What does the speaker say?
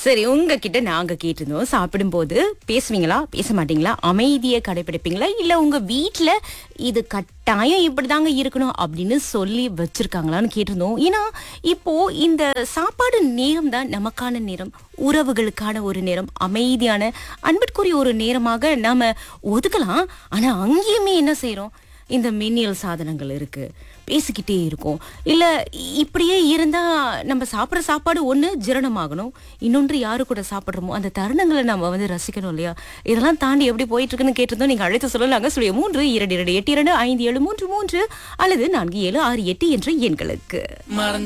சரி உங்ககிட்ட நாங்க கேட்டிருந்தோம் சாப்பிடும்போது பேசுவீங்களா பேச மாட்டீங்களா அமைதியை கடைபிடிப்பீங்களா இல்ல உங்க வீட்ல இது கட்டாயம் இப்படிதாங்க இருக்கணும் அப்படின்னு சொல்லி வச்சிருக்காங்களான்னு கேட்டிருந்தோம் ஏன்னா இப்போ இந்த சாப்பாடு நேரம் தான் நமக்கான நேரம் உறவுகளுக்கான ஒரு நேரம் அமைதியான அன்பிற்குரிய ஒரு நேரமாக நாம ஒதுக்கலாம் ஆனா அங்கேயுமே என்ன செய்றோம் இந்த மின்னியல் சாதனங்கள் இருக்கு பேசிக்கிட்டே இருக்கும் இல்ல இப்படியே இருந்தா நம்ம சாப்பிட்ற சாப்பாடு ஒண்ணு ஜீரணமாகணும் இன்னொன்று யாரு கூட சாப்பிடுறோமோ அந்த தருணங்களை நம்ம வந்து ரசிக்கணும் இல்லையா இதெல்லாம் தாண்டி எப்படி போயிட்டு இருக்குன்னு கேட்டிருந்தோம் நீங்க அழைத்து சொல்லலாங்க சொல்லிய மூன்று இரண்டு இரண்டு எட்டு இரண்டு ஐந்து ஏழு மூன்று மூன்று அல்லது நான்கு ஏழு ஆறு எட்டு என்ற எண்களுக்கு மறந்து